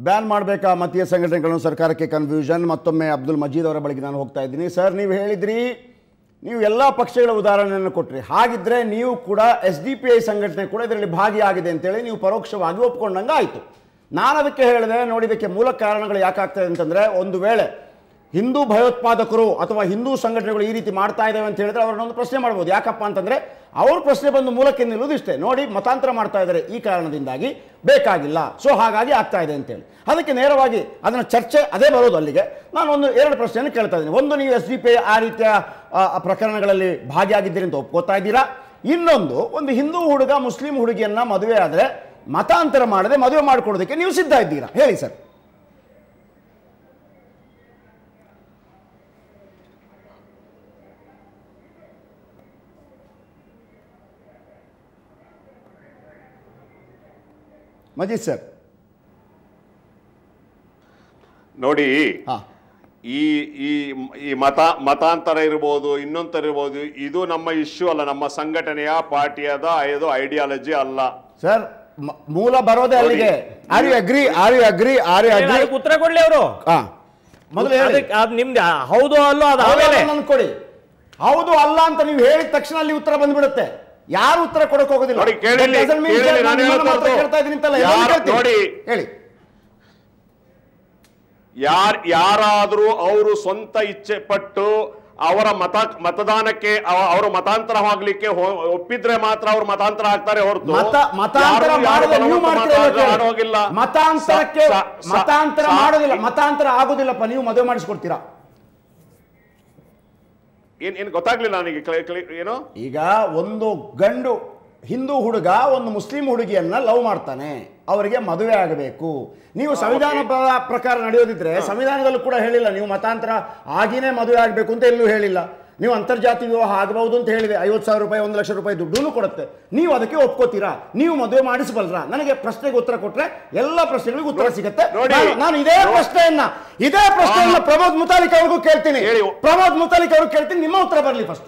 Ban ಮಾಡಬೇಕಾ ಮತೀಯ ಸಂಘಟನೆಗಳನ್ನು ಸರ್ಕಾರಕ್ಕೆ ಕನ್ಫ್ಯೂಷನ್ ಮತ್ತೊಮ್ಮೆ ಅಬ್ದುಲ್ ಮಜೀದ್ ಅವರ ಬಳಿಗೆ ನಾನು ಹೋಗ್ತಾ ಇದ್ದೀನಿ ಸರ್ ನೀವು ಹೇಳಿದ್ರಿ ನೀವು ಎಲ್ಲ ಪಕ್ಷಗಳ ಉದಾಹರಣೆಯನ್ನು ಕೊಟ್ರಿ ಹಾಗಿದ್ರೆ ನೀವು ಕೂಡ ಎಸ್ ಡಿ ಪಿ ಐ ಸಂಘಟನೆ ಕೂಡ ಇದರಲ್ಲಿ ಭಾಗಿಯಾಗಿದೆ ಅಂತೇಳಿ ನೀವು ಪರೋಕ್ಷವಾಗಿ ಒಪ್ಕೊಂಡಂಗೆ ಆಯಿತು ನಾನು ಅದಕ್ಕೆ ಹೇಳಿದೆ ನೋಡಿ ಇದಕ್ಕೆ ಮೂಲ ಕಾರಣಗಳು ಯಾಕಾಗ್ತದೆ ಅಂತಂದರೆ ಒಂದು ವೇಳೆ ಹಿಂದೂ ಭಯೋತ್ಪಾದಕರು ಅಥವಾ ಹಿಂದೂ ಸಂಘಟನೆಗಳು ಈ ರೀತಿ ಮಾಡ್ತಾ ಇದ್ದಾವೆ ಅಂತ ಹೇಳಿದ್ರೆ ಅವ್ರನ್ನೊಂದು ಪ್ರಶ್ನೆ ಮಾಡ್ಬೋದು ಯಾಕಪ್ಪ ಅಂತಂದ್ರೆ ಅವ್ರ ಪ್ರಶ್ನೆ ಬಂದು ಮೂಲಕ್ಕೆ ನಿಲ್ಲುವುದು ಇಷ್ಟೇ ನೋಡಿ ಮತಾಂತರ ಮಾಡ್ತಾ ಇದ್ದಾರೆ ಈ ಕಾರಣದಿಂದಾಗಿ ಬೇಕಾಗಿಲ್ಲ ಸೊ ಹಾಗಾಗಿ ಆಗ್ತಾ ಇದೆ ಅಂತೇಳಿ ಅದಕ್ಕೆ ನೇರವಾಗಿ ಅದನ್ನ ಚರ್ಚೆ ಅದೇ ಬರೋದು ಅಲ್ಲಿಗೆ ನಾನು ಒಂದು ಎರಡು ಪ್ರಶ್ನೆಯನ್ನು ಕೇಳ್ತಾ ಇದ್ದೀನಿ ಒಂದು ನೀವು ಎಸ್ ಡಿ ಪಿ ಆ ರೀತಿಯ ಆ, ಆ ಪ್ರಕರಣಗಳಲ್ಲಿ ಭಾಗಿಯಾಗಿದ್ದೀರಿ ಅಂತ ಒಪ್ಕೋತಾ ಇದ್ದೀರಾ ಇನ್ನೊಂದು ಒಂದು ಹಿಂದೂ ಹುಡುಗ ಮುಸ್ಲಿಂ ಹುಡುಗಿಯನ್ನ ಮದುವೆ ಆದರೆ ಮತಾಂತರ ಮಾಡದೆ ಮದುವೆ ಮಾಡಿಕೊಡೋದಕ್ಕೆ ನೀವು ಸಿದ್ಧ ಇದ್ದೀರಾ ಹೇಳಿ ಸರ್ ಮಜೀದ್ ಸರ್ ನೋಡಿ ಹಾ ಈ ಈ ಈ ಮತ ಮತಾಂತರ ಇರ್ಬೋದು ಇನ್ನೊಂತರ ಇರ್ಬೋದು ಇದು ನಮ್ಮ ಇಶ್ಯೂ ಅಲ್ಲ ನಮ್ಮ ಸಂಘಟನೆಯ ಪಾರ್ಟಿಯದ ಇದು ಐಡಿಯಾಲಜಿ ಅಲ್ಲ ಸರ್ ಮ- ಮೂಲ ಬರೋದೇ ಅಲ್ಲಿಗೆ are you agree are you agree are you agree ಅದಕ್ಕೆ ಉತ್ತರ ಕೊಡ್ಲಿ ಅವರು ಹಾ ಮೊದಲು ಹೇಳಿ ಅದಕ್ಕೆ ಅದು ನಿಮ್ದು ಹೌದು ಅಲ್ಲೋ ಅದು ಹೌದು ಆಮೇಲೆ ಅಲ್ಲ ನನ್ಗೆ ಕೊಡಿ ಹೌದು ಅಲ್ಲ ಅಂತ ನೀವು ಹೇಳಿದ ತಕ್ಷಣ ಅಲ್ಲಿ ಉತ್ತರ ಬಂದ್ಬಿಡುತ್ತೆ ಯಾರು ಉತ್ತರ ಕೊಡಕ್ ಹೋಗೋದಿಲ್ಲ ನೋಡಿ, ಕೇಳಿ That ಇಲ್ಲಿ, doesn't mean ಕೇಳಿ that ಇಲ್ಲಿ, ನಾನು ನಾನು ನಿಮ್ಮನ್ನ ಮಾತ್ರ ಹೇಳ್ತಾ ಕೇಳ್ತಾ ಇದ್ದೀನಿ ಅಂತಲ್ಲ, ಯಾರು- ಎಲ್ಲರೂ ಕೇಳ್ತೀನಿ. ನೋಡಿ. ಹೇಳಿ ಯಾರ್ ಯಾರಾದ್ರೂ ಅವರು ಸ್ವಂತ ಇಚ್ಛೆ ಪಟ್ಟು ಅವರ ಮತ ಮತದಾನಕ್ಕೆ ಅವ- ಅವರು ಮತಾಂತರವಾಗ್ಲಿಕ್ಕೆ ಹೋ- ಒಪ್ಪಿದ್ರೆ ಮಾತ್ರ ಅವ್ರು ಮತಾಂತರ ಆಗ್ತಾರೆ ಹೊರತು ಮತ ಮತಾಂತರ ಯಾರು- ಯಾರು ಮಾಡದೆ ನೀವು ಬಲವಂತ ಮಾಡ್ತೀರಾ ಮಾತಾಡ- ಕೇಳಿ. ಆಡೋಗಿಲ್ಲ. ಮತಾಂತರಕ್ಕೆ ಸ- ಸ- ಮತಾಂತರ ಸ- ಮಾಡೋದಿಲ್ಲ ಮತಾಂತರ ಆಗೋದಿಲ್ಲಪ್ಪ ನೀವು ಮದುವೆ ಮಾಡಿಸ್ಕೊಡ್ತೀರಾ ಏನ್ ಏನ್ ಗೊತ್ತಾಗ್ಲಿಲ್ಲ ನನಗೆ ಕ್ಲಿ- ಕ್ಲಿ- ಏನು ಈಗ ಒಂದು ಗಂಡು ಹಿಂದೂ ಹುಡುಗ ಒಂದು ಮುಸ್ಲಿಂ ಹುಡುಗಿಯನ್ನ ಲವ್ ಮಾಡ್ತಾನೆ ಅವರಿಗೆ ಮದುವೆ ಆಗಬೇಕು ನೀವು ಸಂವಿಧಾನ ಪ್ರ- ಪ್ರಕಾರ ನಡೆಯೋದಿದ್ರೆ ಸಂವಿಧಾನದಲ್ಲೂ ಕೂಡ ಹೇಳಿಲ್ಲ ನೀವು ಮತಾಂತರ ಆಗಿನೇ ಮದುವೆ ಆಗಬೇಕು ಅಂತ ಎಲ್ಲೂ ಹೇಳಿಲ್ಲ ನೀವು ಅಂತರ್ಜಾತಿ ವಿವಾಹ ಆಗಬಹುದು ಅಂತ ಹೇಳಿದೆ ಐವತ್ತು ಸಾವಿರ ರೂಪಾಯಿ ಒಂದು ಲಕ್ಷ ರೂಪಾಯಿ ದುಡ್ಡು ಕೊಡುತ್ತೆ ನೀವು ಅದಕ್ಕೆ ಒಪ್ಕೋತೀರಾ ನೀವು ಮದುವೆ ಮಾಡಿಸಬಲ್ರಾ ನನಗೆ ಪ್ರಶ್ನೆಗೆ ಉತ್ತರ ಕೊಟ್ರೆ ಎಲ್ಲ ಪ್ರಶ್ನೆಗಳಿಗೂ ಉತ್ತರ ಸಿಗುತ್ತೆ ನೋಡಿ. ನಾನು- ನಾನು ಇದೇ ಪ್ರಶ್ನೆಯನ್ನ ಇದೇ ಪ್ರಶ್ನೆಯನ್ನ ಹಾ. ಪ್ರಮೋದ್ ಮುತಾಲಿಕ್ ಅವ್ರಿಗೂ ಕೇಳ್ತೀನಿ ಹೇಳಿ. ಪ್ರಮೋದ್ ಮುತಾಲಿಕ್ ಅವ್ರಿಗೆ ಕೇಳ್ತೀನಿ ನಿಮ್ಮ ಉತ್ತರ ಬರಲಿ ಫಸ್ಟ್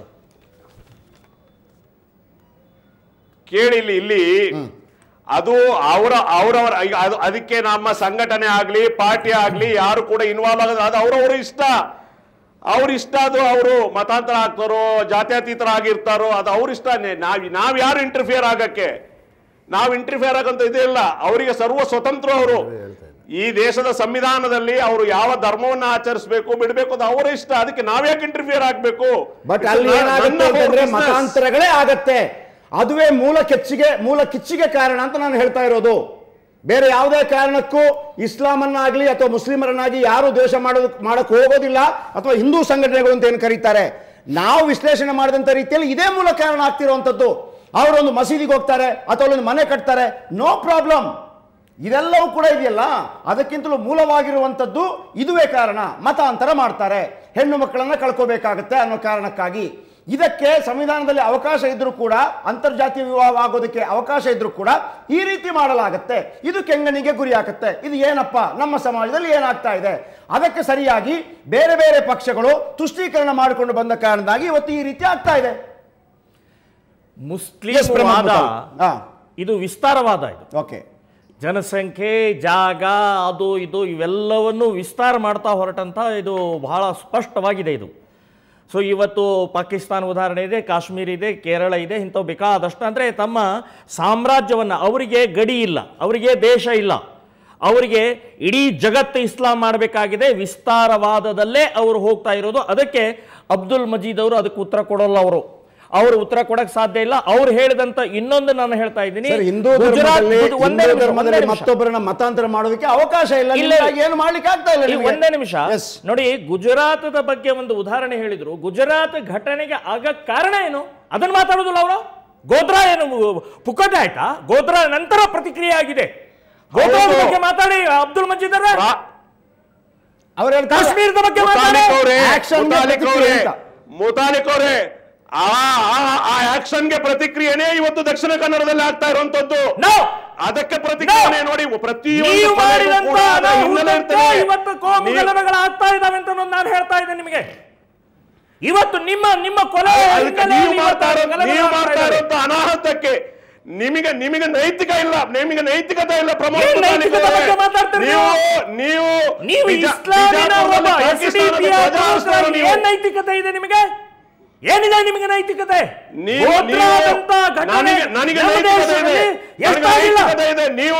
ಕೇಳಿ ಇಲ್ಲಿ ಇಲ್ಲಿ ಅದು ಅವರ ಅವರವರ ಈಗ ಅದು ಅದಕ್ಕೆ ನಮ್ಮ ಸಂಘಟನೆ ಆಗ್ಲಿ ಪಾರ್ಟಿ ಆಗ್ಲಿ ಯಾರು ಕೂಡ ಇನ್ವಾಲ್ವ್ ಆಗೋದು ಅದು ಅವ್ರವ್ರ ಇಷ್ಟ ಅವ್ರ ಇಷ್ಟ ಅದು ಅವರು ಮತಾಂತರ ಆಗ್ತಾರೋ ಜಾತ್ಯತೀತರ ಆಗಿರ್ತಾರೋ ಅದು ಅವ್ರ ಇಷ್ಟ ನಾವ್ ನಾವ್ ಯಾರು ಇಂಟರ್ಫಿಯರ್ ಆಗಕ್ಕೆ ನಾವು ಇಂಟರ್ಫಿಯರ್ ಆಗಂತ ಇದೇ ಇಲ್ಲ ಅವರಿಗೆ ಸರ್ವ ಸ್ವತಂತ್ರ ಅವರು ಈ ದೇಶದ ಸಂವಿಧಾನದಲ್ಲಿ ಅವರು ಯಾವ ಧರ್ಮವನ್ನ ಆಚರಿಸಬೇಕು ಬಿಡಬೇಕು ಅದು ಅವರ ಇಷ್ಟ ಅದಕ್ಕೆ ನಾವ್ಯಾಕೆ ಇಂಟರ್ಫಿಯರ್ ಆಗ್ಬೇಕು ಬಟ್ It's ಅಲ್ಲಿ not- ಏನಾಗುತ್ತೆ none of our ಅಂತಂದ್ರೆ business. ಮತಾಂತರಗಳೇ ಆಗತ್ತೆ ಅದುವೇ ಮೂಲ ಕೆಚ್ಚಿಗೆ ಮೂಲ ಕಿಚ್ಚಿಗೆ ಕಾರಣ ಅಂತ ನಾನು ಹೇಳ್ತಾ ಇರೋದು ಬೇರೆ ಯಾವುದೇ ಕಾರಣಕ್ಕೂ ಇಸ್ಲಾಮನ್ನಾಗ್ಲಿ ಅಥವಾ ಮುಸ್ಲಿಮರನ್ನಾಗಿ ಯಾರು ದ್ವೇಷ ಮಾಡೋದು ಮಾಡಕ್ ಹೋಗೋದಿಲ್ಲ ಅಥವಾ ಹಿಂದೂ ಸಂಘಟನೆಗಳು ಅಂತ ಏನು ಕರೀತಾರೆ ನಾವು ವಿಶ್ಲೇಷಣೆ ಮಾಡಿದಂಥ ರೀತಿಯಲ್ಲಿ ಇದೇ ಮೂಲ ಕಾರಣ ಆಗ್ತಿರುವಂಥದ್ದು ಅವರೊಂದು ಮಸೀದಿಗೆ ಹೋಗ್ತಾರೆ ಅಥವಾ ಒಂದು ಮನೆ ಕಟ್ತಾರೆ ನೋ ಪ್ರಾಬ್ಲಮ್ ಇದೆಲ್ಲವೂ ಕೂಡ ಇದೆಯಲ್ಲ ಅದಕ್ಕಿಂತಲೂ ಮೂಲವಾಗಿರುವಂಥದ್ದು ಇದುವೇ ಕಾರಣ ಮತಾಂತರ ಮಾಡ್ತಾರೆ ಹೆಣ್ಣು ಮಕ್ಕಳನ್ನ ಕಳ್ಕೋಬೇಕಾಗತ್ತೆ ಅನ್ನೋ ಕಾರಣಕ್ಕಾಗಿ ಇದಕ್ಕೆ ಸಂವಿಧಾನದಲ್ಲಿ ಅವಕಾಶ ಇದ್ರೂ ಕೂಡ ಅಂತರ್ಜಾತೀಯ ವಿವಾಹ ಆಗೋದಕ್ಕೆ ಅವಕಾಶ ಇದ್ರೂ ಕೂಡ ಈ ರೀತಿ ಮಾಡಲಾಗತ್ತೆ ಇದು ಕೆಂಗನಿಗೆ ಗುರಿ ಆಗುತ್ತೆ ಇದು ಏನಪ್ಪ ನಮ್ಮ ಸಮಾಜದಲ್ಲಿ ಏನಾಗ್ತಾ ಇದೆ ಅದಕ್ಕೆ ಸರಿಯಾಗಿ ಬೇರೆ ಬೇರೆ ಪಕ್ಷಗಳು ತುಷ್ಟೀಕರಣ ಮಾಡಿಕೊಂಡು ಬಂದ ಕಾರಣದಾಗಿ ಇವತ್ತು ಈ ರೀತಿ ಆಗ್ತಾ ಇದೆ ಮುಸ್ಲಿಂ Yes, ಪ್ರಮೋದ್ ವಾದ ಮುತಾಲಿಕ್. ಹಾ ಇದು ವಿಸ್ತಾರವಾದ ಇದು ಓಕೆ ಜನಸಂಖ್ಯೆ ಜಾಗ ಅದು ಇದು ಇವೆಲ್ಲವನ್ನು ವಿಸ್ತಾರ ಮಾಡ್ತಾ ಹೊರಟಂತ ಇದು ಬಹಳ ಸ್ಪಷ್ಟವಾಗಿದೆ ಇದು ಸೊ ಇವತ್ತು ಪಾಕಿಸ್ತಾನ ಉದಾಹರಣೆ ಇದೆ ಕಾಶ್ಮೀರ ಇದೆ ಕೇರಳ ಇದೆ ಇಂಥವು ಬೇಕಾದಷ್ಟು ಅಂದರೆ ತಮ್ಮ ಸಾಮ್ರಾಜ್ಯವನ್ನು ಅವರಿಗೆ ಗಡಿ ಇಲ್ಲ ಅವರಿಗೆ ದೇಶ ಇಲ್ಲ ಅವರಿಗೆ ಇಡೀ ಜಗತ್ತು ಇಸ್ಲಾಂ ಮಾಡಬೇಕಾಗಿದೆ ವಿಸ್ತಾರವಾದದಲ್ಲೇ ಅವರು ಹೋಗ್ತಾ ಇರೋದು ಅದಕ್ಕೆ ಅಬ್ದುಲ್ ಮಜೀದ್ ಅವರು ಅದಕ್ಕೆ ಉತ್ತರ ಕೊಡೋಲ್ಲ ಅವರು ಅವರು ಉತ್ತರ ಕೊಡಕ್ ಸಾಧ್ಯ ಇಲ್ಲ ಅವ್ರು ಹೇಳಿದಂತ ಇನ್ನೊಂದು ನಾನು ಹೇಳ್ತಾ ಇದ್ದೀನಿ ಸರ್ ಹಿಂದೂ ಗುಜರಾತ್ ಧರ್ಮದಲ್ಲಿ ಗುಜ- ಒಂದೇ ಹಿಂದೂ ನಿಮಿಷ, ಧರ್ಮದಲ್ಲಿ ಒಂದೇ ನಿಮಿಷ. ಮತ್ತೊಬ್ಬರನ್ನ ಮತಾಂತರ ಮಾಡೋದಕ್ಕೆ ಅವಕಾಶ ಇಲ್ಲ ಇಲ್ಲ. ನಿಮ್ಗಾಗಿ ಏನು ಮಾಡ್ಲಿಕ್ಕೆ ಆಗ್ತಾ ಇಲ್ಲ ಈ ನಿಮಗೆ. ಒಂದೇ ನಿಮಿಷ Yes. ನೋಡಿ ಗುಜರಾತದ ಬಗ್ಗೆ ಒಂದು ಉದಾಹರಣೆ ಹೇಳಿದ್ರು ಗುಜರಾತ್ ಘಟನೆಗೆ ಆಗ ಕಾರಣ ಏನು ಅದನ್ನ ಮಾತಾಡೋದಿಲ್ಲ ಅವರು ಗೋಧ್ರಾ ಏನು ಪುಕ್ಕಟೆ ಆಯ್ತಾ ಗೋಧ್ರಾ ನಂತರ ಪ್ರತಿಕ್ರಿಯೆ ಆಗಿದೆ ಗೋಧ್ರಾದ ಹೌದು. ಬಗ್ಗೆ ಮಾತಾಡಿ ಅಬ್ದುಲ್ ಮಜೀದ್ ಅವರೇ. ರಾ- ಅವ್ರು ಹೇಳ್ತಾರೆ ಕಾಶ್ಮೀರದ ಬಗ್ಗೆ ಮಾತಾಡಿ ಮುತಾಲಿಕ್ ಅವರೇ Action ಗೆ ಮುತಾಲಿಕ್ ಅವರೇ ಪ್ರತಿಕ್ರಿಯೆ ಅಂತ. ಮುತಾಲಿಕ್ ಅವರೇ ಆ ಆ- ಆ ಆಕ್ಷನ್ಗೆ ಪ್ರತಿಕ್ರಿಯೆನೇ ಇವತ್ತು ದಕ್ಷಿಣ ಕನ್ನಡದಲ್ಲಿ ಆಗ್ತಾ ಇರುವಂತದ್ದು No. ಅದಕ್ಕೆ ಪ್ರತಿಕ್ರಿಯೆ ನೋಡಿ ಪ್ರತಿಯೊಂದು ನೀವು ಕಡೆಗೂ ಮಾಡಿದಂತ ಕೂಡ ಅದರ ಹಿನ್ನೆಲೆ ಅನಾಹುತಕ್ಕೆ ಇರ್ತದೆ. ಇವತ್ತು ಕೋಮು ನೀವು- ಗಲಭೆಗಳು ಆಗ್ತಾ ಇದಾವೆ ಅಂತ ಅನ್ನೋದು ನಾನು ಹೇಳ್ತಾ ಇದ್ದೇನೆ ನಿಮಗೆ ಇವತ್ತು ನಿಮ್ಮ ನಿಮ್ಮ ಕೊಲೆ ಅದಕ್ಕೆ ಹಿನ್ನೆಲೆಯಲ್ಲಿ ನೀವು ಇವತ್ತು ಮಾಡ್ತಾ ಇರೋ- ಗಲಭೆಗಳು ನೀವು ಆಗ್ತಾ ಮಾಡ್ತಾ ಇದಾವೆ. ಇರುವಂತ ಅನಾಹುತಕ್ಕೆ ನಿಮಗೆ ನಿಮಗೆ ನೈತಿಕ ಇಲ್ಲ ನಿಮಗೆ ನೈತಿಕತೆ ಇಲ್ಲ ಪ್ರಮೋದ್ ಏನ್ ನೈತಿಕತೆ ಮುತಾಲಿಕ್ ಬಗ್ಗೆ ಅವರೇ. ಮಾತಾಡ್ತೀರಿ ನೀವು ನೀವು? ನೀವು ನೀವು ಬಿಜಾ- ಇಸ್ಲಾಮಿನ ಒಬ್ಬ ಬಿಜಾಪುರದಲ್ಲಿ SDPI ಪಾಕಿಸ್ತಾನದ ಧ್ವಜ ಹಾರಿಸಿದವರು ನೀವು. ಏನ್ ನೈತಿಕತೆ ಇದೆ ನಿಮಗೆ ಏನಿದೆ ನಿಮಗೆ ನೈತಿಕತೆ ನೀವು- ಗೋತ್ರಾದಂತ ನೀವು- ಘಟನೆ ನನಗೆ ನನಗೆ ನಮ್ಮ ನೈತಿಕತೆ ಇದೆ. ದೇಶದಲ್ಲಿ ನನಗೆ ಎಷ್ಟಾಗಿಲ್ಲ? ನೈತಿಕತೆ ಇದೆ ನೀವು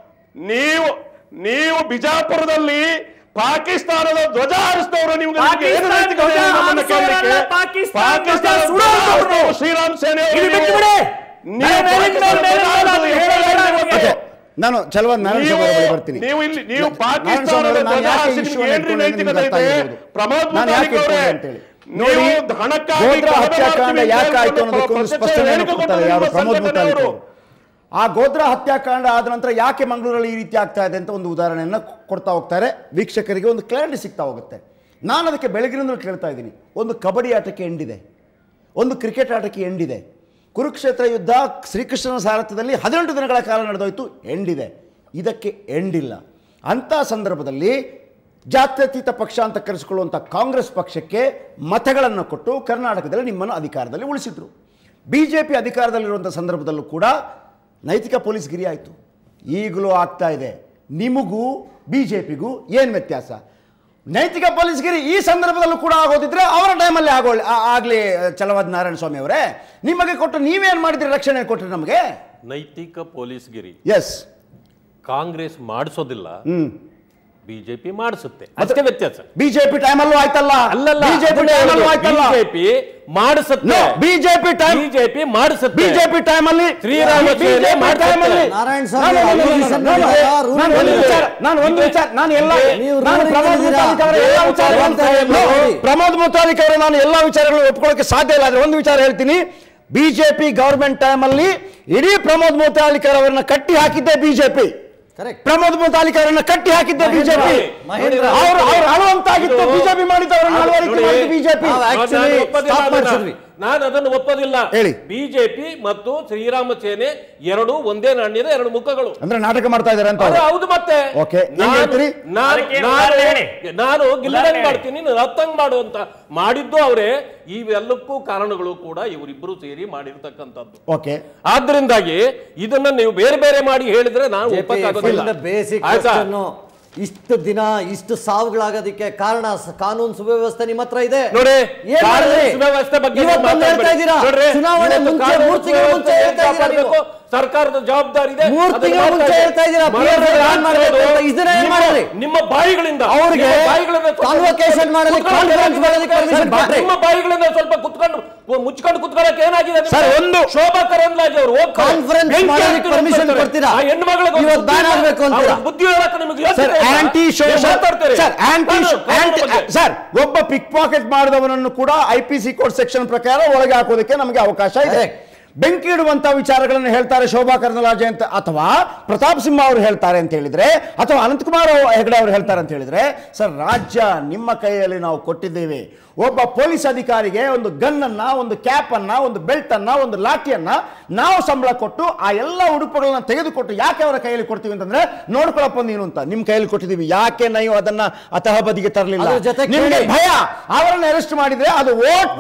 ನೀವು ನೀವು ಬಿಜಾಪುರದಲ್ಲಿ ಪಾಕಿಸ್ತಾನದ ಧ್ವಜ ಹಾರಿಸಿದವರು ನಿಮ್ಗೆ ನಿಮ್ಗೆ ಏನು ಪಾಕಿಸ್ತಾನ ನೈತಿಕತೆ ಇದೆ ಧ್ವಜ ನಮ್ಮನ್ನ ಕೇಳಲಿಕ್ಕೆ? ಹಾರಿಸೋರಲ್ಲ, ಪಾಕಿಸ್ತಾನ ಪಾಕಿಸ್ತಾನ ಧ್ವಜ ಧ್ವಜ ಸುಡೋರು. ಹಾರಿಸಿದವರು ಶ್ರೀರಾಮ್ ಸೇನೆ ಅವರು ಇದು ನೀವು. ಬಿಟ್ಟು ಬಿಡಿ. ನೀವು ಬೇರೆ ಬೇರೆ ಪಾಕಿಸ್ತಾನ ಬೇರೆ ಬೇರೆ ಧ್ವಜ ಹಾರಿಸಿದವರು ಬೇರೆ ಎಷ್ಟು ಬೇರೆ ಜನ ಬೇರೆ ಓಕೆ ನಾನು ಚಲವಾದ ನಾರಾಯಣ ನೀವು ಸ್ವಾಮಿ ಅವರ ಬಳಿ ಬರ್ತೀನಿ ನೀವು ಇಲ್ಲಿ ನೀವು ನಾರಾಯಣ ಸ್ವಾಮಿ ಪಾಕಿಸ್ತಾನದ ಅವರೇ, ನಾನು ಧ್ವಜ ಯಾಕೆ ಹಾರಿಸಿ ಈ ನಿಮ್ಗೆ ವಿಷಯವನ್ನು ಏನ್ರಿ ಇಟ್ಕೊಂಡೆ ನೈತಿಕತೆ ನಿಮ್ಗೆ ಇದೆ ಗೊತ್ತಾಗಿರ್ಬೋದು. ಪ್ರಮೋದ್ ನಾನು ಯಾಕೆ ಮುತಾಲಿಕ್ ಅವರೇ ಇಟ್ಕೊಂಡೆ ಅಂತೇಳಿ ನೀವು ನೋಡಿ ಹಣಕ್ಕಾಗಿ ಗೋತ್ರ ಕೊಲೆ ಹತ್ಯಾಕಾಂಡ ಮಾಡ್ತೀವಿ ಯಾಕೆ ಅಂತ ಆಯ್ತು ಅನ್ನೋದಕ್ಕೆ ಒಂದು ಪ್ರತ್ಯಕ್ಷ ಸ್ಪಷ್ಟನೆಯನ್ನು ಹೇಳಿಕೆ ಕೊಡ್ತಾರೆ ಕೊಟ್ಟರು ಯಾರು ನಿಮ್ಮ ಪ್ರಮೋದ್ ಸಂಘಟನೆ ಮುತಾಲಿಕ್ ಅವರು. ಅವರು ಆ ಗೋತ್ರ ಹತ್ಯಾಕಾಂಡ ಆದ ನಂತರ ಯಾಕೆ ಮಂಗಳೂರಲ್ಲಿ ಈ ರೀತಿ ಆಗ್ತಾ ಇದೆ ಅಂತ ಒಂದು ಉದಾಹರಣೆಯನ್ನು ಕೊಡ್ತಾ ಹೋಗ್ತಾರೆ ವೀಕ್ಷಕರಿಗೆ ಒಂದು ಕ್ಲಾರಿಟಿ ಸಿಗ್ತಾ ಹೋಗುತ್ತೆ ನಾನು ಅದಕ್ಕೆ ಬೆಳಗಿನಿಂದಲೂ ಕೇಳ್ತಾ ಇದ್ದೀನಿ ಒಂದು ಕಬಡ್ಡಿ ಆಟಕ್ಕೆ ಎಂಡಿದೆ ಒಂದು ಕ್ರಿಕೆಟ್ ಆಟಕ್ಕೆ ಎಂಡಿದೆ ಕುರುಕ್ಷೇತ್ರ ಯುದ್ಧ ಶ್ರೀಕೃಷ್ಣನ ಸಾರಥ್ಯದಲ್ಲಿ ಹದಿನೆಂಟು ದಿನಗಳ ಕಾಲ ನಡೆದೋಯ್ತು ಎಂಡಿದೆ ಇದಕ್ಕೆ ಎಂಡಿಲ್ಲ ಅಂಥ ಸಂದರ್ಭದಲ್ಲಿ ಜಾತ್ಯತೀತ ಪಕ್ಷ ಅಂತ ಕರೆಸಿಕೊಳ್ಳುವಂಥ ಕಾಂಗ್ರೆಸ್ ಪಕ್ಷಕ್ಕೆ ಮತಗಳನ್ನು ಕೊಟ್ಟು ಕರ್ನಾಟಕದಲ್ಲಿ ನಿಮ್ಮನ್ನು ಅಧಿಕಾರದಲ್ಲಿ ಉಳಿಸಿದ್ರು ಬಿ ಜೆ ಪಿ ಅಧಿಕಾರದಲ್ಲಿರುವಂಥ ಸಂದರ್ಭದಲ್ಲೂ ಕೂಡ ನೈತಿಕ ಪೊಲೀಸ್ಗಿರಿ ಆಯಿತು ಈಗಲೂ ಆಗ್ತಾ ಇದೆ ನಿಮಗೂ ಬಿ ಜೆ ಪಿಗೂ ಏನು ವ್ಯತ್ಯಾಸ ನೈತಿಕ ಪೊಲೀಸ್ಗಿರಿ ಈ ಸಂದರ್ಭದಲ್ಲೂ ಕೂಡ ಆಗೋದಿದ್ರೆ ಅವರ ಟೈಮಲ್ಲಿ ಆಗೋ ಆಗಲಿ ಚಲವಾದ ನಾರಾಯಣ ಸ್ವಾಮಿ ಅವರೇ ನಿಮಗೆ ಕೊಟ್ಟು ನೀವೇನು ಮಾಡಿದ್ರಿ ರಕ್ಷಣೆ ಕೊಟ್ರಿ ನಮಗೆ ನೈತಿಕ ಪೊಲೀಸ್ಗಿರಿ ಎಸ್ ಕಾಂಗ್ರೆಸ್ ಮಾಡಿಸೋದಿಲ್ಲ ಹ್ಮ್ ಬಿಜೆಪಿ ಮಾಡಿಸುತ್ತೆ ಅಷ್ಟೇ ವ್ಯತ್ಯಾಸ ಬಿಜೆಪಿ ಟೈಮಲ್ಲೂ ಆಯ್ತಲ್ಲ ಅಲ್ಲಲ್ಲ ಬಿಜೆಪಿ ಟೈಮಲ್ಲೂ ಆಯ್ತಲ್ಲ ಬಿಜೆಪಿ ಮಾಡಿಸುತ್ತೆ ಬಿಜೆಪಿ ಟೈಮ್ ಬಿಜೆಪಿ ಮಾಡಿಸುತ್ತೆ ಬಿಜೆಪಿ ಟೈಮಲ್ಲಿ ಶ್ರೀರಾಮ ಸೇನೆ ಮಾಡ್ತಾರೆ. ನಾರಾಯಣ ಸ್ವಾಮಿ opposition ಮಾಡಿದಾಗ rule ನಾನು ಒಂದು ಮಾಡಿದ್ದೀರಾ? ವಿಚಾರ ನಾನು ಒಂದು ವಿಚಾರ ನಾನು ಎಲ್ಲ ನೀವು ನಾನು rule ಪ್ರಮೋದ್ ಮಾಡಿದ್ದೀರಾ? ಮುತಾಲಿಕ್ ಅವರ ಎಲ್ಲ ವಿಚಾರಗಳನ್ನು ಹೇಳ್ತಾ ಇದ್ದೀರಿ. ಪ್ರಮೋದ್ ಮುತಾಲಿಕ್ ಅವರು ನಾನು ಎಲ್ಲ ವಿಚಾರಗಳು ಒಪ್ಕೊಳ್ಳೋಕೆ ಸಾಧ್ಯ ಇಲ್ಲ ಆದ್ರೆ ಒಂದು ವಿಚಾರ ಹೇಳ್ತೀನಿ ಬಿಜೆಪಿ ಗವರ್ಮೆಂಟ್ ಟೈಮಲ್ಲಿ ಇಡೀ ಪ್ರಮೋದ್ ಮುತಾಲಿಕ್ ಅವರನ್ನ ಕಟ್ಟಿ ಹಾಕಿದ್ದೆ ಬಿಜೆಪಿ Correct. ಪ್ರಮೋದ್ ಮುತಾಲಿಕ್ ಅವರನ್ನ ಕಟ್ಟಿ ಹಾಕಿದ್ದೆ ಬಿಜೆಪಿ ಮಹೇಂದ್ರ ಅವರು ಅವ್ರು ಅಳುವಂತಾಗಿತ್ತು ಇದು- ಬಿಜೆಪಿ ಮಾಡಿದವರನ್ನ ಅಳವಡಿಕೆ ನೋಡಿ, ಮಾಡಿದ್ದು ಬಿಜೆಪಿ ನಾವು ನಾನು actually ಒಪ್ಪೋದಿಲ್ಲ stop ಅದನ್ನ. ಮಾಡ್ಸಿದ್ವಿ. ನಾನು ಅದನ್ನು ಒಪ್ಪೋದಿಲ್ಲ ಹೇಳಿ. ಬಿಜೆಪಿ ಮತ್ತು ಶ್ರೀರಾಮ ಸೇನೆ ಎರಡು ಒಂದೇ ನಾಣ್ಯದ ಎರಡು ಮುಖಗಳು ಅಂದ್ರೆ ನಾಟಕ ಮಾಡ್ತಾ ಇದಾರೆ ಅಂತ ಅದು ಅವ್ರು. ಹೌದು ಮತ್ತೆ Okay. ಏನ್ ನಾನು- ಹೇಳ್ತೀರಿ? ನಾನು ಅದಕ್ಕೆ ನಾನು ಉದಾಹರಣೆ ಹೇಳಿ. ನಾನು ಗಿಲ್ಲಂಗ್ ಉದಾಹರಣೆ ಮಾಡ್ತೀನಿ ನೀನು ರತ್ತಂಗ್ ಮಾಡು ಅಂತ ಮಾಡಿದ್ದು ಅವರೇ ಇವೆಲ್ಲಕ್ಕೂ ಕಾರಣಗಳು ಕೂಡ ಇವರಿಬ್ಬರು ಸೇರಿ ಮಾಡಿರ್ತಕ್ಕಂಥದ್ದು ಓಕೆ ಆದ್ರಿಂದಾಗಿ ಇದನ್ನ ನೀವು ಬೇರೆ ಬೇರೆ ಮಾಡಿ ಹೇಳಿದ್ರೆ ನಾನು ಒಪ್ಪಕ್ಕಾಗೋದಿಲ್ಲ ಬೇಸಿಕ್ ಆಯ್ತಾ ಇಷ್ಟು ದಿನ ಇಷ್ಟು ಸಾವುಗಳಾಗೋದಕ್ಕೆ ಕಾರಣ ಸ- ಕಾನೂನು ಸುವ್ಯವಸ್ಥೆ ನಿಮ್ಮ ಹತ್ರ ಇದೆ ನೋಡಿ ಏನ್ ಕಾನೂನು ಮಾಡಿದ್ರಿ? ಸುವ್ಯವಸ್ಥೆ ಬಗ್ಗೆ ಇವತ್ತು ನೀವು ಬಂದು ಹೇಳ್ತಾ ಮಾತಾಡ್ಬೇಡಿ. ಇದ್ದೀರಾ ನೋಡ್ರಿ, ಚುನಾವಣೆ ಇವತ್ತು ಮುಂಚೆ ಕಾನೂನು ಮೂರು ತಿಂಗಳ ಮುಂಚೆ ಸುವ್ಯವಸ್ಥೆ ಹೇಳ್ತಾ ಇದ್ದೀರಾ ನೀವು. ಕಾಪಾಡ್ಬೇಕು. ಸರ್ಕಾರದ ಜವಾಬ್ದಾರಿ ಇದೆ ಮೂರು ಅದನ್ನ ತಿಂಗಳ ಮಾಡ್ತಾ ಮುಂಚೆ ಇದೆ. ಹೇಳ್ತಾ ಇದ್ದೀರಾ, ಮನೋರಂಜನೆ PFI ban ಮಾಡ್ಬೇಕು ಅಂತ. ಆಗ್ತಿರೋದು ಇದನ್ನ ಏನ್ ನಿಮ್ಮ- ಮಾಡಿದ್ರಿ? ನಿಮ್ಮ ಬಾಯಿಗಳಿಂದ ಅವ್ರಿಗೆ ನಿಮ್ಮ ಬಾಯಿಗಳಿಂದ ಸ್ವಲ್ಪ convocation ಮಾಡಲಿಕ್ಕೆ, ಕುತ್ಕೊಂಡು conference ಮಾಡಲಿಕ್ಕೆ permission ಬಾ- ಕೊಟ್ರಿ. ನಿಮ್ಮ ಬಾಯಿಗಳಿಂದ ಸ್ವಲ್ಪ ಕುತ್ಕೊಂಡು ಮುಚ್ಕೊಂಡು ಕುತ್ಕೊಳ್ಳಕ್ಕೆ ಏನಾಗಿದೆ ನಿಮ್ಗೆ? ಸರ್, ಒಂದು- ಶೋಭಾ ಕರಂದ್ಲಾಜೆ ಅವರು ಹೋಗ್ತಾರೆ. Conference ಬೆಂಕಿ ಮಾಡಲಿಕ್ಕೆ ಹಾಕ್ತಾರೆ permission ಅಂತಾರೆ. ಕೊಡ್ತೀರಾ? ಆ ಹೆಣ್ಮಗಳಿಗೆ ಒಂದು ಇವತ್ತು ban ಬುದ್ಧಿ ಆಗ್ಬೇಕು ಇಲ್ಲ. ಅಂತೀರಾ? ಅವ್ರ ಬುದ್ಧಿ ಹೇಳಕ್ಕೆ ನಿಮಗೆ ಯೋಚನೆ ಸರ್ ಇಲ್ಲ. ಆಂಟಿ ನೀವು ಸೋಷಲ್ ಮಾತಾಡ್ತೀರಿ. ಸರ್ ಆಂಟಿ ಕಾನೂನು- ಕಾನೂನು ಆಂಟಿ ಬಗ್ಗೆ. ಸರ್ ಒಬ್ಬ ಪಿಕ್ ಪಾಕೆಟ್ ಮಾಡಿದವನನ್ನು ಕೂಡ I P C code section ಪ್ರಕಾರ ಒಳಗೆ ಹಾಕೋದಕ್ಕೆ ನಮಗೆ ಅವಕಾಶ ಇದೆ Correct. ಬೆಂಕಿ ಇಡುವಂತ ವಿಚಾರಗಳನ್ನು ಹೇಳ್ತಾರೆ ಶೋಭಾ ಕರಂದ್ಲಾಜೆ ಅಂತ ಅಥವಾ ಪ್ರತಾಪ್ ಸಿಂಹ ಅವರು ಹೇಳ್ತಾರೆ ಅಂತ ಹೇಳಿದ್ರೆ ಅಥವಾ ಅನಂತಕುಮಾರ್ ಹೆಗಡೆ ಅವರು ಹೇಳ್ತಾರೆ ಅಂತ ಹೇಳಿದ್ರೆ ಸರ್ ರಾಜ್ಯ ನಿಮ್ಮ ಕೈಯಲ್ಲಿ ನಾವು ಕೊಟ್ಟಿದ್ದೇವೆ ಒಬ್ಬ ಪೊಲೀಸ್ ಅಧಿಕಾರಿಗೆ ಒಂದು ಗನ್ ಅನ್ನ ಒಂದು ಕ್ಯಾಪ್ ಅನ್ನ ಒಂದು ಬೆಲ್ಟ್ ಅನ್ನ ಒಂದು ಲಾಠಿಯನ್ನ ನಾವು ಸಂಬಳ ಕೊಟ್ಟು ಆ ಎಲ್ಲ ಉಡುಪುಗಳನ್ನ ತೆಗೆದುಕೊಟ್ಟು ಯಾಕೆ ಅವರ ಕೈಯಲ್ಲಿ ಕೊಡ್ತೀವಿ ಅಂತಂದ್ರೆ ನೋಡ್ಕೊಳಪ್ಪ ನೀನು ಅಂತ ನಿಮ್ ಕೈಯಲ್ಲಿ ಕೊಟ್ಟಿದ್ದೀವಿ ಯಾಕೆ ನೀವು ಅದನ್ನ ಅತಃ ಬದಿಗೆ ತರಲಿಲ್ಲ ಅದ್ರ ಜೊತೆ ನಿಮ್ಗೆ ಕೇಳಿ. ಭಯ ಅವರನ್ನ ಅರೆಸ್ಟ್ ಮಾಡಿದ್ರೆ ಅದು ವೋಟ್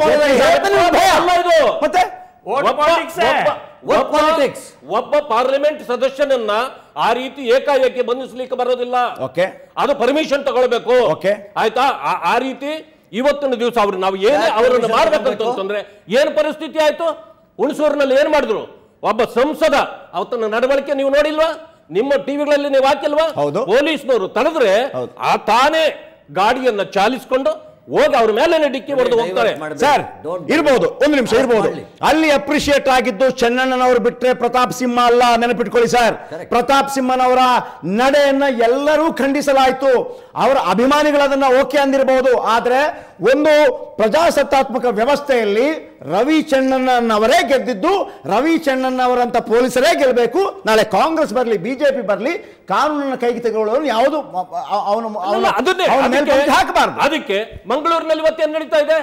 ಭಯ ಅಲ್ಲ ಇದು. ಮತ್ತೆ Vote ಒಬ್ಬ- politics ಏ. ಒಬ್ಬ- Vote ಒಬ್ಬ- politics. ಒಬ್ಬ ಪಾರ್ಲಿಮೆಂಟ್ ಸದಸ್ಯನನ್ನ ಆ ರೀತಿ ಏಕಾಏಕಿ ಬಂಧಿಸ್ಲಿಕ್ಕೆ ಬರೋದಿಲ್ಲ ಓಕೆ ಅದು ಪರ್ಮಿಷನ್ ತಗೊಳ್ಬೇಕು Okay. ಆಯ್ತಾ ಆ- ಆ ರೀತಿ ಇವತ್ತಿನ ದಿವಸ ಅವ್ರು ನಾವು ಏನೇ ಯಾಕೆ ಅವರನ್ನು permission ಮಾಡ್ಬೇಕಂತ ತಗೊಳ್ಬೇಕು? ಅಂತಂದ್ರೆ ಏನ್ ಪರಿಸ್ಥಿತಿ ಆಯ್ತು ಹುಣಸೂರಿನಲ್ಲಿ ಏನ್ ಮಾಡಿದ್ರು ಒಬ್ಬ ಸಂಸದ ಅವತ್ತನ್ನ ನಡವಳಿಕೆ ನೀವು ನೋಡಿಲ್ವಾ ನಿಮ್ಮ ಟಿವಿಗಳಲ್ಲಿ ನೀವು ಹಾಕಿಲ್ವಾ ಹೌದು. ಪೊಲೀಸ್ನವರು ತಡೆದ್ರೆ ಹೌದು. ಆ ತಾನೇ ಗಾಡಿಯನ್ನ ಚಾಲಿಸ್ಕೊಂಡು ಹೋಗಿ ಅವ್ರ ಮೇಲೆ ಡಿಕ್ಕಿ ಹೊಡೆದು ಹೋಗ್ತಾರೆ ಸರ್ Don't- ಇರ್ಬೋದು ಒಂದು ನಿಮಿಷ Ask ಇರ್ಬೋದು ಮಾಡ್ಲಿ. ಅಲ್ಲಿ ಅಪ್ರಿಶಿಯೇಟ್ ಆಗಿದ್ದು ಚೆನ್ನಣ್ಣನವರು ಬಿಟ್ರೆ ಪ್ರತಾಪ್ ಸಿಂಹ ಅಲ್ಲ ನೆನಪಿಟ್ಕೊಳ್ಳಿ ಸರ್ Correct. ಪ್ರತಾಪ್ ಸಿಂಹನವರ ನಡೆಯನ್ನ ಎಲ್ಲರೂ ಖಂಡಿಸಲಾಯಿತು ಅವರ ಅಭಿಮಾನಿಗಳದನ್ನ ಓಕೆ ಅಂದಿರಬಹುದು ಆದ್ರೆ ಒಂದು ಪ್ರಜಾಸತ್ತಾತ್ಮಕ ವ್ಯವಸ್ಥೆಯಲ್ಲಿ ರವಿ ಚೆನ್ನಣ್ಣನವರೇ ಗೆದ್ದಿದ್ದು ರವಿ ಚೆನ್ನಣ್ಣವರಂತ ಪೊಲೀಸರೇ ಗೆಲ್ಲಬೇಕು ನಾಳೆ ಕಾಂಗ್ರೆಸ್ ಬರಲಿ ಬಿಜೆಪಿ ಬರಲಿ ಕಾನೂನನ್ನ ಕೈಗೆ ತೆಗೆದುಕೊಳ್ಳೋನು ಯಾವುದು ಅವನು ಅಲ್ಲ, ಅದನ್ನೇ ಅವನ ಮೇಲೆ ಅದಕ್ಕೆ- ಬಂದು ಹಾಕಬಾರ್ದು ಅದಕ್ಕೆ ಮಂಗಳೂರಿನಲ್ಲಿ ಇವತ್ತೇನು ನಡೀತಾ ಇದೆ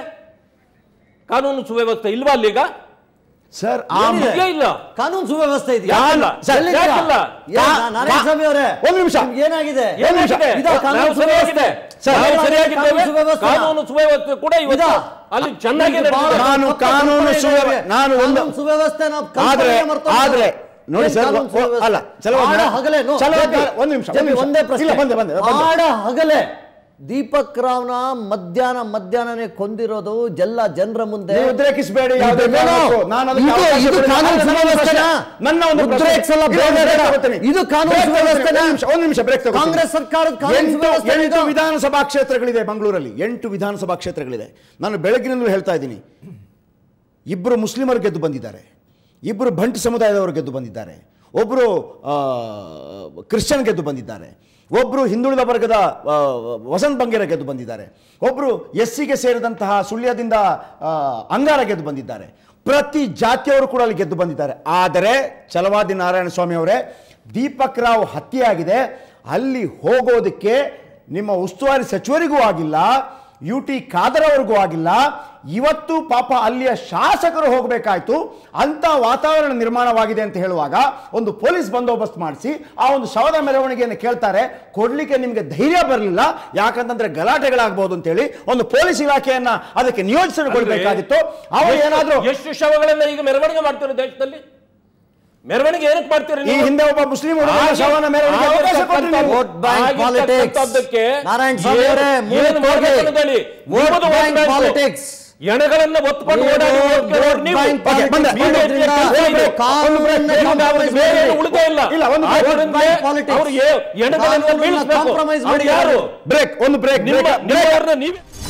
ಕಾನೂನು ಸುವ್ಯವಸ್ಥೆ ಇಲ್ವಾ ಅಲ್ಲೀಗ ಸರ್ ಆ ಏನಿದೆ? ಇದೆಯಾ ಇಲ್ಲ ಕಾನೂನು ಸುವ್ಯವಸ್ಥೆ ಇದೆಯಾ ಯಾಕಿಲ್ಲ? ಸರ್, ಎಲ್ಲಿದ್ದೀರಾ? ಯಾಕಿಲ್ಲ? ಯಾ- ನಾರಾಯಣ ಸ್ವಾಮಿ ಅವರೇ ಒಂದು ನಿಮಿಷ. ನಿಮ್ಗೆ ಏನಾಗಿದೆ ಒಂದು ನಿಮಿಷ. ಇದಾ ಕಾನೂನು ನಾವು ಸರಿಯಾಗಿದೆ. ಸುವ್ಯವಸ್ಥೆ? ಸರ್, ನಾವು ಯಾವ ಸರಿಯಾಗಿದ್ದೇವೆ. ಕಾನೂನು ಸುವ್ಯವಸ್ಥೆ? ಕಾನೂನು ಸುವ್ಯವಸ್ಥೆ ಕೂಡ ಇವತ್ತು ಇದಾ? ಅಲ್ಲಿ ಚೆನ್ನಾಗಿ ಇದು ಬಹಳ ನಡೀತಿದೆ. ನಾನು ತಪ್ಪು ಕಾನೂನು ಕಲ್ಪನೆ ಇದೆ ಸುವ್ಯವ- ನಿಮಗೆ. ನಾನು ಒಂದು- ಕಾನೂನು ಸುವ್ಯವಸ್ಥೆ ನಾವು ಆದ್ರೆ ಕಲ್ಪನೆ ಮರ್ತೋಗ್ಬಿಟ್ಟಿದೆ. ಆದ್ರೆ ನೋಡಿ ಏನ್ ಸರ್, ಕಾನೂನು ಒ- ಸುವ್ಯವಸ್ಥೆ? ಅಲ್ಲ, ಚಲವಾದ- ಆಡ ಹಗಲೇ ನೋ, ಚಲವಾದ- ಜೆಪಿ, ಒಂದ್ ನಿಮಿಷ, ಒಂದ್ ಜೆಪಿ, ನಿಮಿಷ. ಒಂದೇ ಪ್ರಶ್ನೆ ಇಲ್ಲ, ಬಂದೆ, ಬಂದೆ, ಬಂದೆ. ಆಡ ಹಗಲೇ ದೀಪಕ್ ರಾವ್ನ ಮಧ್ಯಾಹ್ನ ಮಧ್ಯಾಹ್ನನೇ ಕೊಂದಿರೋದು ಎಲ್ಲ ಜನರ ಮುಂದೆ ನೀವು ಉದ್ರೇಕಿಸಬೇಡಿ ಯಾವುದೇ ಇದು- ಕಾರಣಕ್ಕೂ. ನಾನು ಅದಕ್ಕೆ ಇದು- ಅವಕಾಶ ಇದು ಕೊಡಿ. ಕಾನೂನು ನನ್ನ ಒಂದು ಸುವ್ಯವಸ್ಥೆನಾ? ಪ್ರಶ್ನೆ. ನನ್ನ ಒಂದು ಪ್ರಶ್ನೆ. ಉದ್ರೇಕಿಸಲ್ಲ, ಇಲ್ಲ, ಒಂದು ಬೇಡ, break ಬೇಡ. ತಗೊಳ್ತೀನಿ. ಇದು ಕಾನೂನು Break ತಗೊಳ್ತೀನಿ. ಸುವ್ಯವಸ್ಥೆನಾ? ಒಂದು ನಿಮಿಷ, ಒಂದು ನಿಮಿಷ ಬ್ರೇಕ್ ತಗೊಳ್ತೀನಿ. ಕಾಂಗ್ರೆಸ್ ಸರ್ಕಾರದ ಕಾನೂನು ಎಂಟು- ಸುವ್ಯವಸ್ಥೆ ಎಂಟು ಇದು. ವಿಧಾನಸಭಾ ಕ್ಷೇತ್ರಗಳಿದೆ ಮಂಗಳೂರಲ್ಲಿ ಎಂಟು ವಿಧಾನಸಭಾ ಕ್ಷೇತ್ರಗಳಿದೆ ನಾನು ಬೆಳಗಿನಿಂದಲೂ ಹೇಳ್ತಾ ಇದ್ದೀನಿ ಇಬ್ಬರು ಮುಸ್ಲಿಮರು ಗೆದ್ದು ಬಂದಿದ್ದಾರೆ ಇಬ್ಬರು ಬಂಟ್ ಸಮುದಾಯದವರು ಗೆದ್ದು ಬಂದಿದ್ದಾರೆ ಒಬ್ಬರು ಕ್ರಿಶ್ಚಿಯನ್ ಗೆದ್ದು ಬಂದಿದ್ದಾರೆ ಒಬ್ಬರು ಹಿಂದುಳಿದ ವರ್ಗದ ಆ, ವಸಂತ್ ಬಂಗೇರ ಗೆದ್ದು ಬಂದಿದ್ದಾರೆ ಒಬ್ಬರು ಎಸ್ ಸಿಗೆ ಸೇರಿದಂತಹ ಸುಳ್ಯದಿಂದ ಆ, ಅಂಗಾರ ಗೆದ್ದು ಬಂದಿದ್ದಾರೆ ಪ್ರತಿ ಜಾತಿಯವರು ಕೂಡ ಅಲ್ಲಿ ಗೆದ್ದು ಬಂದಿದ್ದಾರೆ ಆದರೆ ಛಲವಾದಿ ನಾರಾಯಣ ಸ್ವಾಮಿ ಅವರೇ ದೀಪಕ್ ರಾವ್ ಹತ್ಯೆಯಾಗಿದೆ ಅಲ್ಲಿ ಹೋಗೋದಕ್ಕೆ ನಿಮ್ಮ ಉಸ್ತುವಾರಿ ಸಚಿವರಿಗೂ ಆಗಿಲ್ಲ ಯು ಟಿ ಖಾದರ್ ಅವ್ರಿಗೂ ಆಗಿಲ್ಲ ಇವತ್ತು ಪಾಪ ಅಲ್ಲಿಯ ಶಾಸಕರು ಹೋಗಬೇಕಾಯ್ತು ಅಂತ ವಾತಾವರಣ ನಿರ್ಮಾಣವಾಗಿದೆ ಅಂತ ಹೇಳುವಾಗ ಒಂದು ಪೊಲೀಸ್ ಬಂದೋಬಸ್ತ್ ಮಾಡಿಸಿ ಆ ಒಂದು ಶವದ ಮೆರವಣಿಗೆಯನ್ನು ಕೇಳ್ತಾರೆ ಕೊಡ್ಲಿಕ್ಕೆ ನಿಮಗೆ ಧೈರ್ಯ ಬರಲಿಲ್ಲ ಯಾಕಂತಂದ್ರೆ ಗಲಾಟೆಗಳಾಗಬಹುದು ಅಂತ ಹೇಳಿ ಒಂದು ಪೊಲೀಸ್ ಇಲಾಖೆಯನ್ನ ಅದಕ್ಕೆ ನಿಯೋಜಿಸಿಕೊಳ್ಬೇಕಾಗಿತ್ತು ಅವರು ಎಷ್ಟು- ಏನಾದ್ರೂ ಎಷ್ಟು ಶವಗಳನ್ನ ಈಗ ಮೆರವಣಿಗೆ ಮಾಡ್ತೀರಿ ದೇಶದಲ್ಲಿ ಮೆರವಣಿಗೆ ಏನಕ್ಕೆ ಮಾಡ್ತೀರಿ ಈ ನೀವು? ಹಿಂದೆ ಒಬ್ಬ ಮುಸ್ಲಿಂ ಹುಡುಗನ ಹಾಗೆ- ಶವನ ಮೆರವಣಿಗೆ ಅವಕಾಶ ಕೊಟ್ರಿ ನೀವು. Vote bank ಆಗಿರ್ತಕ್ಕಂಥದ್ದಕ್ಕೆ politics. ನಾರಾಯಣ್ ಸ್ವಾಮಿ ಏನು- ಅವರೇ, ಏನು ಮುಂದಕ್ಕೆ ಮಾಡ್ಬೇಕು ಹೋಗಿ. ಅನ್ನೋದಲ್ಲಿ Vote ನಿಮ್ಮದು bank vote bank. politics. ಎಣಗಳನ್ನ ಒತ್ಕೊಂಡು ನೀವು ಓಡಾಡಿ vote ಕೇಳೋರು vote ನೀವು. bank Okay, ಬಂದೆ. politics ಬಂದೆ. ಮಾಡೋದ್ರಿಂದ ಒಂದು break, ಕಾನೂನನ್ನ ಒಂದು break. compromise ಬೇರೆ ಏನು ಮಾಡಿ. ಉಳಿದೇ ಇಲ್ಲ ಇಲ್ಲ, ಒಂದು break. ಆದ್ದರಿಂದ Vote bank politics. ಅವ್ರು ಎ- ಎಣಗಳನ್ನ ಕಾನೂನನ್ನ ಬೀಳಿಸ್ಬೇಕು. compromise ಅವ್ರು ಮಾಡಿ ಯಾರು ಬ್ರೇಕ್ ಒಂದು ಬ್ರೇಕ್ ನಿಮ್ಮ ಬ್ರೇಕ್ ನಿಮ್ಮವ್ರನ್ನ ನೀವೇ